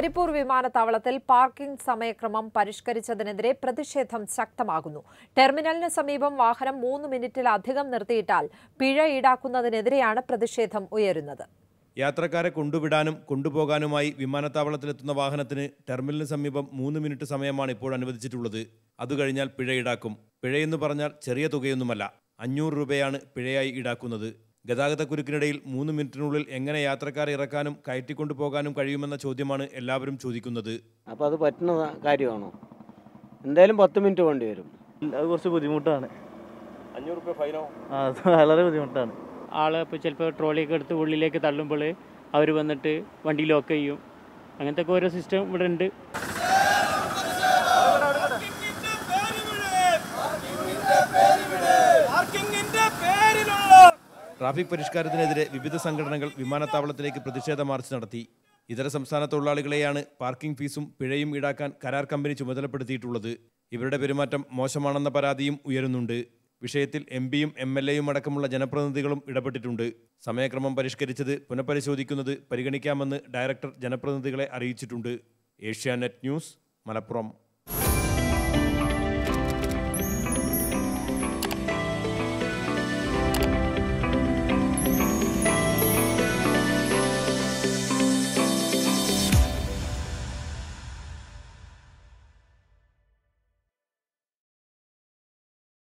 കരിപ്പൂർ വിമാനത്താവളത്തിൽ പാർക്കിംഗ് സമയക്രമം പരിഷ്കരിച്ചതിനെതിരെ പ്രതിഷേധം ശക്തമാകുന്നു ടെർമിനലിന് സമീപം വാഹനം മൂന്ന് മിനിറ്റിലധികം നിർത്തിയിട്ടാൽ പിഴ ഈടാക്കുന്നതിനെതിരെയാണ് പ്രതിഷേധം ഉയരുന്നത് യാത്രക്കാരെ കൊണ്ടുവിടാനും കൊണ്ടുപോകാനുമായി വിമാനത്താവളത്തിലെത്തുന്ന വാഹനത്തിന് ടെർമിനലിന് സമീപം മൂന്ന് മിനിറ്റ് സമയമാണ് ഇപ്പോൾ അനുവദിച്ചിട്ടുള്ളത് അത് കഴിഞ്ഞാൽ പിഴ ഈടാക്കും പിഴയെന്ന് പറഞ്ഞാൽ ചെറിയ തുകയൊന്നുമല്ല അഞ്ഞൂറ് രൂപയാണ് പിഴയായി ഈടാക്കുന്നത് ഗതാഗതക്കുരുക്കിനിടയിൽ മൂന്ന് മിനിറ്റിനുള്ളിൽ എങ്ങനെ യാത്രക്കാരെ ഇറക്കാനും കയറ്റിക്കൊണ്ടു പോകാനും കഴിയുമെന്ന ചോദ്യമാണ് എല്ലാവരും ചോദിക്കുന്നത് അപ്പോൾ അത് പറ്റുന്ന കാര്യമാണോ എന്തായാലും പത്ത് മിനിറ്റ് വേണ്ടി വരും അത് കുറച്ച് ബുദ്ധിമുട്ടാണ് അഞ്ഞൂറ് രൂപ ഫൈനോ ആ അത് വളരെ ബുദ്ധിമുട്ടാണ് ആൾ ഇപ്പോൾ ചിലപ്പോൾ ട്രോളിയൊക്കെ എടുത്ത് ഉള്ളിലേക്ക് തള്ളുമ്പോൾ അവർ വന്നിട്ട് വണ്ടി ലോക്ക് ചെയ്യും അങ്ങനത്തെ ഒക്കെ ഓരോ സിസ്റ്റം ഇവിടെ ഉണ്ട് ട്രാഫിക് പരിഷ്കാരത്തിനെതിരെ വിവിധ സംഘടനകൾ വിമാനത്താവളത്തിലേക്ക് പ്രതിഷേധ മാർച്ച് നടത്തി ഇതര സംസ്ഥാന തൊഴിലാളികളെയാണ് പാർക്കിംഗ് ഫീസും പിഴയും ഈടാക്കാൻ കരാർ കമ്പനി ചുമതലപ്പെടുത്തിയിട്ടുള്ളത് ഇവരുടെ പെരുമാറ്റം മോശമാണെന്ന പരാതിയും ഉയരുന്നുണ്ട് വിഷയത്തിൽ എം പിയും എം എൽ എയും അടക്കമുള്ള ജനപ്രതിനിധികളും ഇടപെട്ടിട്ടുണ്ട് സമയക്രമം പരിഷ്കരിച്ചത് പുനഃപരിശോധിക്കുന്നത് പരിഗണിക്കാമെന്ന് ഡയറക്ടർ ജനപ്രതിനിധികളെ അറിയിച്ചിട്ടുണ്ട് ഏഷ്യാനെറ്റ് ന്യൂസ് മലപ്പുറം